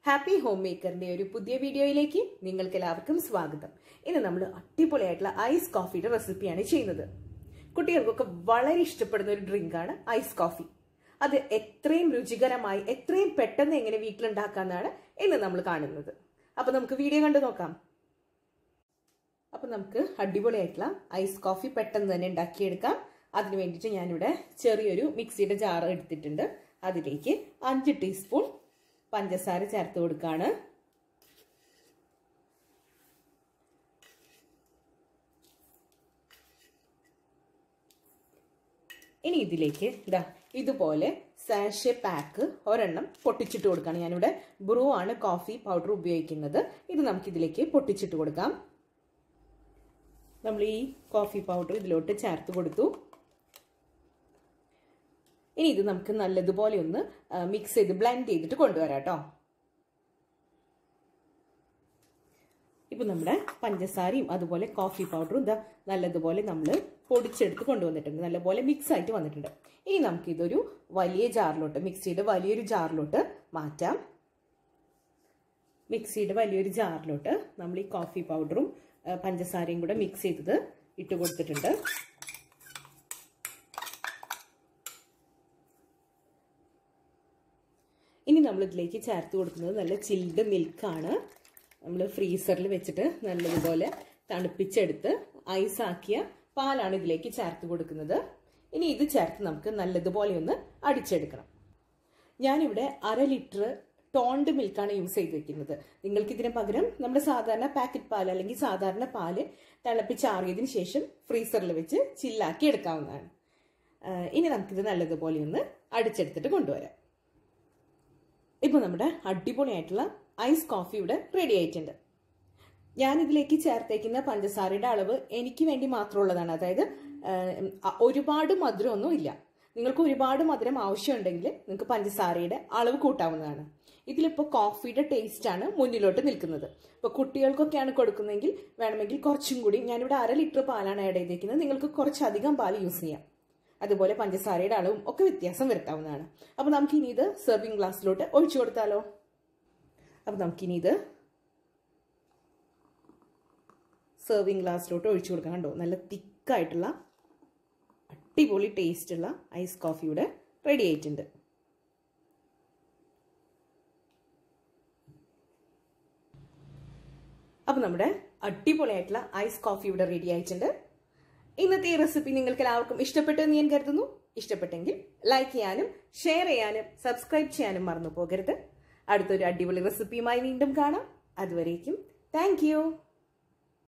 happy home മേക്കറിന്റെ ഒരു പുതിയ വീഡിയോയിലേക്ക് നിങ്ങൾക്ക് എല്ലാവർക്കും സ്വാഗതം ഇന്ന് നമ്മൾ അടിപൊളിയായിട്ടുള്ള ഐസ് കോഫിയുടെ റെസിപ്പിയാണ് ചെയ്യുന്നത് കുട്ടികൾക്കൊക്കെ വളരെ ഇഷ്ടപ്പെടുന്ന ഒരു ഡ്രിങ്കാണ് ഐസ് കോഫി അത് എത്രയും രുചികരമായി എത്രയും പെട്ടെന്ന് എങ്ങനെ വീട്ടിലുണ്ടാക്കാമെന്നാണ് ഇന്ന് നമ്മൾ കാണുന്നത് അപ്പൊ നമുക്ക് വീഡിയോ കണ്ടു നോക്കാം അപ്പൊ നമുക്ക് അടിപൊളിയായിട്ടുള്ള ഐസ് കോഫി പെട്ടെന്ന് തന്നെ ഉണ്ടാക്കിയെടുക്കാം അതിന് വേണ്ടിയിട്ട് ഞാനിവിടെ ചെറിയൊരു മിക്സിയുടെ ജാർ എടുത്തിട്ടുണ്ട് അതിലേക്ക് അഞ്ച് ടീസ്പൂൺ പഞ്ചസാര ചേർത്ത് കൊടുക്കുകയാണ് ഇനി ഇതിലേക്ക് ഇതാ ഇതുപോലെ സാഷെ പാക്ക് ഒരെണ്ണം പൊട്ടിച്ചിട്ട് കൊടുക്കുകയാണ് ഞാനിവിടെ ബ്രൂ ആണ് കോഫി പൗഡർ ഉപയോഗിക്കുന്നത് ഇത് നമുക്ക് ഇതിലേക്ക് പൊട്ടിച്ചിട്ട് കൊടുക്കാം നമ്മൾ ഈ കോഫി പൗഡർ ഇതിലോട്ട് ചേർത്ത് കൊടുത്തു ഇനി ഇത് നമുക്ക് നല്ലതുപോലെ ഒന്ന് മിക്സ് ചെയ്ത് ബ്ലെൻഡ് ചെയ്തിട്ട് കൊണ്ടുവരാം കേട്ടോ ഇപ്പം നമ്മുടെ പഞ്ചസാരയും അതുപോലെ കോഫി പൗഡറും ഇതാ നല്ലതുപോലെ നമ്മൾ പൊടിച്ചെടുത്ത് കൊണ്ടുവന്നിട്ടുണ്ട് നല്ലപോലെ മിക്സ് ആയിട്ട് വന്നിട്ടുണ്ട് ഇനി നമുക്കിതൊരു വലിയ ജാറിലോട്ട് മിക്സിയുടെ വലിയൊരു ജാറിലോട്ട് മാറ്റാം മിക്സിയുടെ വലിയൊരു ജാറിലോട്ട് നമ്മൾ ഈ കോഫി പൗഡറും പഞ്ചസാരയും കൂടെ മിക്സ് ചെയ്തത് ഇട്ട് കൊടുത്തിട്ടുണ്ട് ഇനി നമ്മൾ ഇതിലേക്ക് ചേർത്ത് കൊടുക്കുന്നത് നല്ല ചിൽഡ് മിൽക്കാണ് നമ്മൾ ഫ്രീസറിൽ വെച്ചിട്ട് നല്ലതുപോലെ തണുപ്പിച്ചെടുത്ത് ഐസാക്കിയ പാലാണ് ഇതിലേക്ക് ചേർത്ത് കൊടുക്കുന്നത് ഇനി ഇത് ചേർത്ത് നമുക്ക് നല്ലതുപോലെ ഒന്ന് അടിച്ചെടുക്കണം ഞാനിവിടെ അര ലിറ്റർ ടോണ്ട് മിൽക്കാണ് യൂസ് ചെയ്തിരിക്കുന്നത് നിങ്ങൾക്ക് ഇതിന് പകരം നമ്മുടെ സാധാരണ പാക്കറ്റ് പാൽ അല്ലെങ്കിൽ സാധാരണ പാല് തിളപ്പിച്ചാറിയതിന് ശേഷം ഫ്രീസറിൽ വെച്ച് ചില്ലാക്കി എടുക്കാവുന്നതാണ് ഇനി നമുക്കിത് നല്ലതുപോലെ ഒന്ന് അടിച്ചെടുത്തിട്ട് കൊണ്ടുവരാം ഇപ്പോൾ നമ്മുടെ അടിപൊളിയായിട്ടുള്ള ഐസ് കോഫി ഇവിടെ റെഡി ആയിട്ടുണ്ട് ഞാൻ ഇതിലേക്ക് ചേർത്തേക്കുന്ന പഞ്ചസാരയുടെ അളവ് എനിക്ക് വേണ്ടി മാത്രമുള്ളതാണ് അതായത് ഒരുപാട് മധുരമൊന്നും ഇല്ല നിങ്ങൾക്ക് ഒരുപാട് മധുരം ആവശ്യമുണ്ടെങ്കിൽ നിങ്ങൾക്ക് പഞ്ചസാരയുടെ അളവ് കൂട്ടാവുന്നതാണ് ഇതിലിപ്പോൾ കോഫിയുടെ ടേസ്റ്റാണ് മുന്നിലോട്ട് നിൽക്കുന്നത് ഇപ്പോൾ കുട്ടികൾക്കൊക്കെയാണ് കൊടുക്കുന്നതെങ്കിൽ വേണമെങ്കിൽ കുറച്ചും കൂടി ഞാനിവിടെ അര ലിറ്റർ പാലാണ് ആഡ് ചെയ്തേക്കുന്നത് നിങ്ങൾക്ക് കുറച്ചധികം പാൽ യൂസ് ചെയ്യാം അതുപോലെ പഞ്ചസാരയുടെ അളവും ഒക്കെ വ്യത്യാസം വരുത്താവുന്നതാണ് അപ്പോൾ നമുക്കിനി ഇത് സെർവിങ് ഗ്ലാസ്സിലോട്ട് ഒഴിച്ചു കൊടുത്താലോ അപ്പോൾ നമുക്കിനി ഇത് സെർവിങ് ഗ്ലാസ്സിലോട്ട് ഒഴിച്ചു കൊടുക്കാൻ കണ്ടോ നല്ല തിക്കായിട്ടുള്ള അടിപൊളി ടേസ്റ്റുള്ള ഐസ് കോഫിയുടെ റെഡി ആയിട്ടുണ്ട് അപ്പോൾ നമ്മുടെ അടിപൊളിയായിട്ടുള്ള ഐസ് കോഫി ഇവിടെ റെഡി ആയിട്ടുണ്ട് ഇന്നത്തെ ഈ റെസിപ്പി നിങ്ങൾക്ക് എല്ലാവർക്കും ഇഷ്ടപ്പെട്ടു എന്ന് ഞാൻ കരുതുന്നു ഇഷ്ടപ്പെട്ടെങ്കിൽ ലൈക്ക് ചെയ്യാനും ഷെയർ ചെയ്യാനും സബ്സ്ക്രൈബ് ചെയ്യാനും മറന്നു പോകരുത് അടുത്തൊരു അടിപൊളി റെസിപ്പിയുമായി വീണ്ടും കാണാം അതുവരേക്കും താങ്ക്